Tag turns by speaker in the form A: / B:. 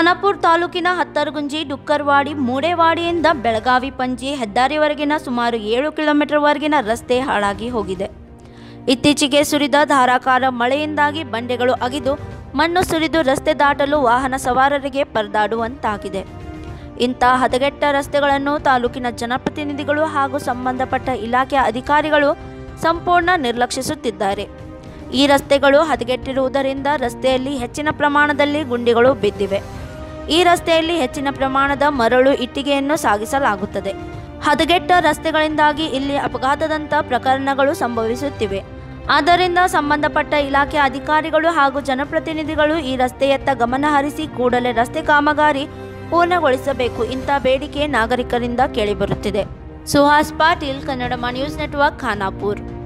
A: ಖಾನಾಪುರ ತಾಲೂಕಿನ ಹತ್ತರಗುಂಜಿ ಡುಕ್ಕರ್ವಾಡಿ ಮೂಡೇವಾಡಿಯಿಂದ ಬೆಳಗಾವಿ ಪಂಜಿ ಹೆದ್ದಾರಿವರೆಗಿನ ಸುಮಾರು ಏಳು ಕಿಲೋಮೀಟರ್ವರೆಗಿನ ರಸ್ತೆ ಹಾಳಾಗಿ ಹೋಗಿದೆ ಇತ್ತೀಚೆಗೆ ಸುರಿದ ಧಾರಾಕಾರ ಮಳೆಯಿಂದಾಗಿ ಬಂಡೆಗಳು ಅಗಿದು ಮಣ್ಣು ಸುರಿದು ರಸ್ತೆ ದಾಟಲು ವಾಹನ ಸವಾರರಿಗೆ ಪರದಾಡುವಂತಾಗಿದೆ ಇಂಥ ಹದಗೆಟ್ಟ ರಸ್ತೆಗಳನ್ನು ತಾಲೂಕಿನ ಜನಪ್ರತಿನಿಧಿಗಳು ಹಾಗೂ ಸಂಬಂಧಪಟ್ಟ ಇಲಾಖೆಯ ಅಧಿಕಾರಿಗಳು ಸಂಪೂರ್ಣ ನಿರ್ಲಕ್ಷಿಸುತ್ತಿದ್ದಾರೆ ಈ ರಸ್ತೆಗಳು ಹದಗೆಟ್ಟಿರುವುದರಿಂದ ರಸ್ತೆಯಲ್ಲಿ ಹೆಚ್ಚಿನ ಪ್ರಮಾಣದಲ್ಲಿ ಗುಂಡಿಗಳು ಬಿದ್ದಿವೆ ಈ ರಸ್ತೆಯಲ್ಲಿ ಹೆಚ್ಚಿನ ಪ್ರಮಾಣದ ಮರಳು ಇಟ್ಟಿಗೆಯನ್ನು ಸಾಗಿಸಲಾಗುತ್ತದೆ ಹದಗೆಟ್ಟ ರಸ್ತೆಗಳಿಂದಾಗಿ ಇಲ್ಲಿ ಅಪಘಾತದಂಥ ಪ್ರಕರಣಗಳು ಸಂಭವಿಸುತ್ತಿವೆ ಆದ್ದರಿಂದ ಸಂಬಂಧಪಟ್ಟ ಇಲಾಖೆ ಅಧಿಕಾರಿಗಳು ಹಾಗೂ ಜನಪ್ರತಿನಿಧಿಗಳು ಈ ರಸ್ತೆಯತ್ತ ಗಮನ ಹರಿಸಿ ಕೂಡಲೇ ರಸ್ತೆ ಕಾಮಗಾರಿ ಪೂರ್ಣಗೊಳಿಸಬೇಕು ಇಂಥ ಬೇಡಿಕೆ ನಾಗರಿಕರಿಂದ ಕೇಳಿಬರುತ್ತಿದೆ ಸುಹಾಸ್ ಪಾಟೀಲ್ ಕನ್ನಡ ನ್ಯೂಸ್ ನೆಟ್ವರ್ಕ್ ಖಾನಾಪುರ್